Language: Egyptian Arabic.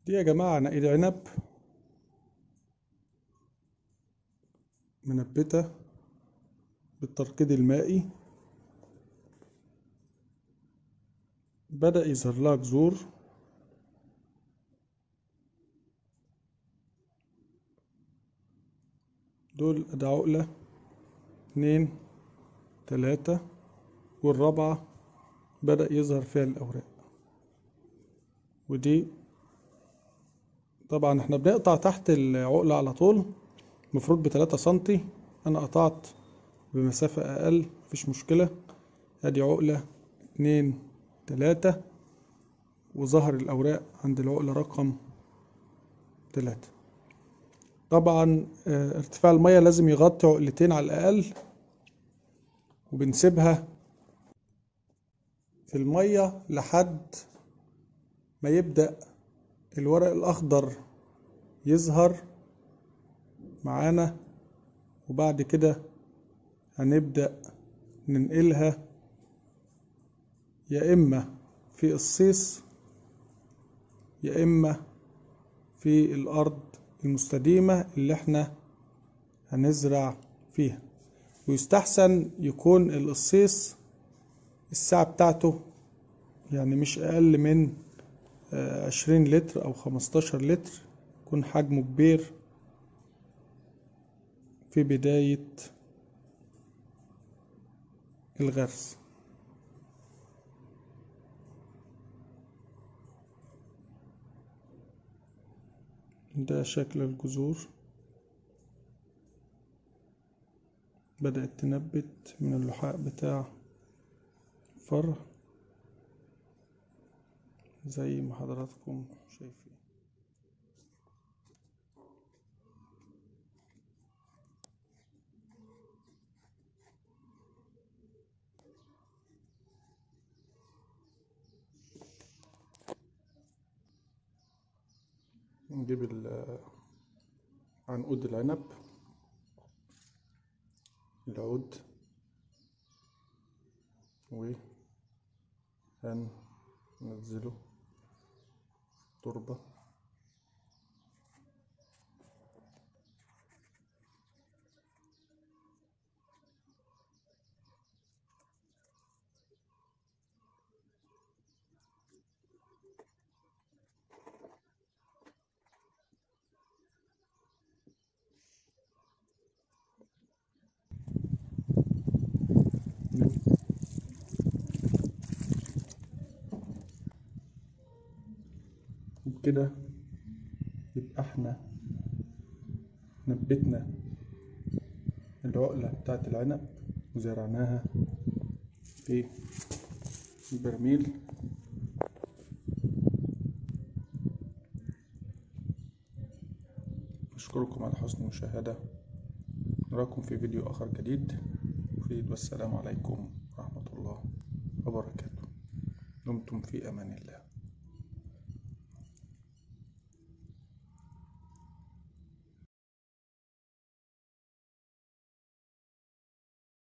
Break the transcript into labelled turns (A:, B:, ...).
A: دي يا جماعة نقيد عنب منبتة بالتركيد المائي بدأ يظهر لها جذور دول ادي عقلة اتنين تلاتة والرابعة بدأ يظهر فيها الأوراق ودي طبعا احنا بنقطع تحت العقلة على طول المفروض بتلاتة سنتي انا قطعت بمسافة اقل مفيش مشكلة ادي عقلة اتنين تلاتة وظهر الاوراق عند العقلة رقم تلاتة طبعا اه ارتفاع المية لازم يغطي عقلتين على الاقل وبنسيبها في المية لحد ما يبدأ الورق الأخضر يظهر معانا وبعد كده هنبدأ ننقلها يا إما في الصيص يا إما في الأرض المستديمة اللي احنا هنزرع فيها ويستحسن يكون القصيص الساعة بتاعته يعني مش أقل من عشرين لتر أو خمستاشر لتر يكون حجمه كبير في بداية الغرس ده شكل الجذور بدأت تنبت من اللحاء بتاع الفرع زي ما حضراتكم شايفين نجيب عنقود العنب العود وهننزله تربة وبكده يبقى احنا نبتنا العقلة بتاعت العنب وزرعناها في البرميل أشكركم على حسن المشاهدة نراكم في فيديو آخر جديد أفيد والسلام عليكم ورحمة الله وبركاته دمتم في أمان الله